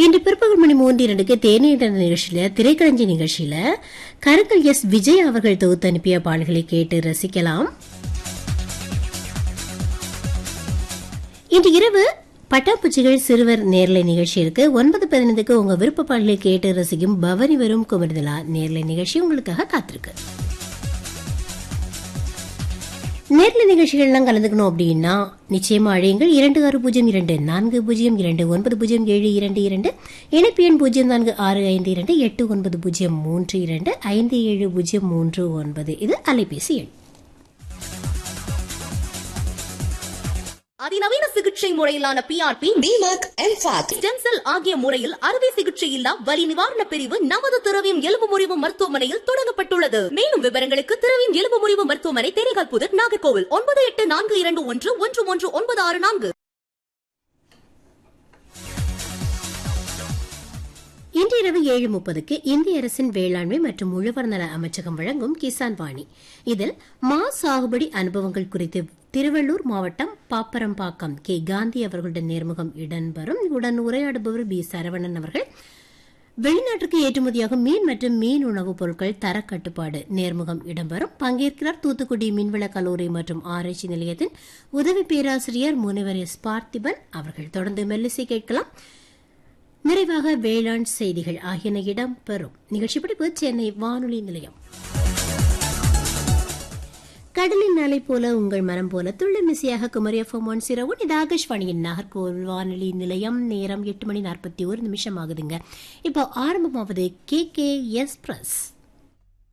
இன்று பிற்பகல் மணி மூன்று இரண்டுக்கு தேநீர் நிகழ்ச்சியில திரைக்களஞ்சி நிகழ்ச்சியில கருக்கல் எஸ் விஜய் அவர்கள் தொகுத்து அனுப்பிய பாடல்களை கேட்டு ரசிக்கலாம் இன்று இரவு பட்டாம்பூச்சிகள் சிறுவர் நேர்லை நிகழ்ச்சி இருக்கு ஒன்பது பதினைந்துக்கு உங்க விருப்ப பாடலை கேட்டு ரசிக்கும் பவனி வரும் குமரிதலா நேர்லை நிகழ்ச்சி உங்களுக்காக காத்திருக்கு நேர்ல நிகழ்ச்சிகள்லாம் கலந்துக்கணும் அப்படின்னா நிச்சயமா அழையுங்கள் இரண்டு ஆறு பூஜ்ஜியம் இரண்டு நான்கு பூஜ்ஜியம் இரண்டு ஒன்பது பூஜ்ஜியம் ஏழு இரண்டு இரண்டு இணைப்பு எண் பூஜ்ஜியம் நான்கு ஆறு ஐந்து இரண்டு எட்டு ஒன்பது பூஜ்ஜியம் மூன்று இரண்டு ஐந்து ஏழு பூஜ்ஜியம் மூன்று ஒன்பது இது அலைபேசி எண் அதிநவீன சிகிச்சை முறையிலான பிஆர்பி டிமார்க் எம்ஃபாக் ஸ்டெம் செல் ஆகிய முறையில் அறுவை சிகிச்சை இல்லா வலி நிவாரண பிரிவு நமது திரவியம் எலும்பு முறிவு மருத்துவமனையில் தொடங்கப்பட்டுள்ளது மேலும் விவரங்களுக்கு திரவியம் எலும்பு முறிவு மருத்துவமனை தேனிகால் புதர் நாகர்கோவில் ஒன்பது எட்டு நான்கு இரண்டு ஒன்று ஒன்று ஒன்று ஒன்பது ஆறு நான்கு இன்று இரவு ஏழு முப்பதுக்கு இந்திய அரசின் வேளாண்மை மற்றும் உழவர் நல அமைச்சகம் வழங்கும் கிசான் வாணி இதில் மா சாகுபடி அனுபவங்கள் குறித்து திருவள்ளூர் மாவட்டம் பாப்பரம்பாக்கம் கே காந்தி அவர்களுடன் நேர்முகம் இடம்பெறும் உடன் உரையாடுபவர் பி சரவணன் அவர்கள் வெளிநாட்டிற்கு ஏற்றுமதியாகும் மீன் மற்றும் மீன் உணவுப் பொருட்கள் தர கட்டுப்பாடு நேர்முகம் இடம்பெறும் பங்கேற்கிறார் தூத்துக்குடி மீன்வள கல்லூரி மற்றும் ஆராய்ச்சி நிலையத்தின் உதவி பேராசிரியர் முனைவர் எஸ் பார்த்திபன் அவர்கள் தொடர்ந்து மெல்லிசை கேட்கலாம் நிறைவாக வேளாண் செய்திகள் ஆகியன இடம்பெறும் நிகழ்ச்சி படிப்பு சென்னை வானொலி நிலையம் கடலின் அலை போல உங்கள் மனம் போல துள்ளி மிசியாக Kumari FM one zero one இது ஆகாஷ்வாணியின் நாகர்கோவில் வானொலி நிலையம் நேரம் எட்டு மணி நாற்பத்தி ஒரு நிமிஷம் ஆகுதுங்க இப்போ ஆரம்பமாவது கே கே எஸ் பிரஸ்